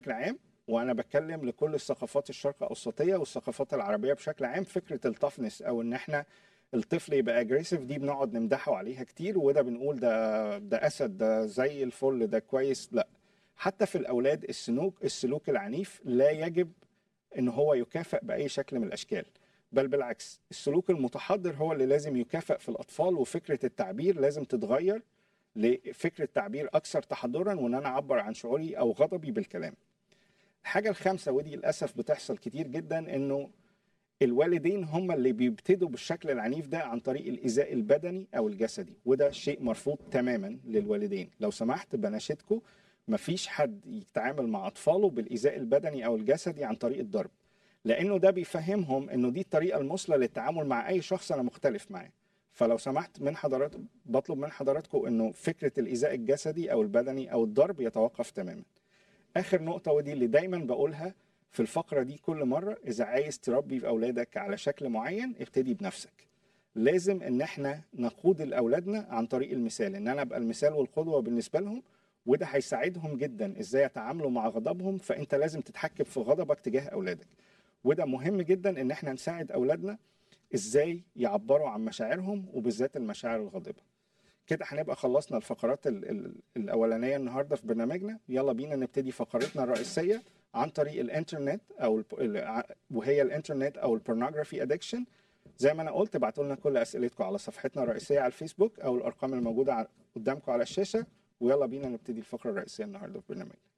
عام وانا بتكلم لكل الثقافات الشرق اوسطيه والثقافات العربيه بشكل عام فكره التفنس او ان احنا الطفل يبقى اجريسيف دي بنقعد نمدحه عليها كتير وده بنقول ده ده اسد ده زي الفل ده كويس لا حتى في الاولاد السلوك السلوك العنيف لا يجب ان هو يكافئ باي شكل من الاشكال بل بالعكس السلوك المتحضر هو اللي لازم يكافئ في الاطفال وفكره التعبير لازم تتغير لفكره تعبير اكثر تحضرا وان انا اعبر عن شعوري او غضبي بالكلام الحاجه الخامسه ودي للاسف بتحصل كتير جدا انه الوالدين هم اللي بيبتدوا بالشكل العنيف ده عن طريق الايذاء البدني او الجسدي وده شيء مرفوض تماما للوالدين لو سمحت بناشدكم مفيش حد يتعامل مع اطفاله بالايذاء البدني او الجسدي عن طريق الضرب لانه ده بيفهمهم انه دي الطريقه المثلى للتعامل مع اي شخص انا مختلف معاه فلو سمحت من حضرات بطلب من حضراتكم انه فكره الايذاء الجسدي او البدني او الضرب يتوقف تماما اخر نقطه ودي اللي دايما بقولها في الفقره دي كل مره اذا عايز تربي في اولادك على شكل معين ابتدي بنفسك لازم ان احنا نقود لاولادنا عن طريق المثال ان انا ابقى المثال والقدوه بالنسبه لهم وده هيساعدهم جدا ازاي يتعاملوا مع غضبهم فانت لازم تتحكم في غضبك تجاه اولادك وده مهم جدا ان احنا نساعد اولادنا ازاي يعبروا عن مشاعرهم وبالذات المشاعر الغاضبه كده هنبقى خلصنا الفقرات ال ال الاولانيه النهارده في برنامجنا يلا بينا نبتدي فقرتنا الرئيسيه عن طريق الانترنت او ال وهي الانترنت او البورنوجرافي ادكشن زي ما انا قلت ابعتوا لنا كل اسئلتكم على صفحتنا الرئيسيه على الفيسبوك او الارقام الموجوده قدامكم على الشاشه ويلا بينا نبتدي الفقره الرئيسيه النهارده في برنامجنا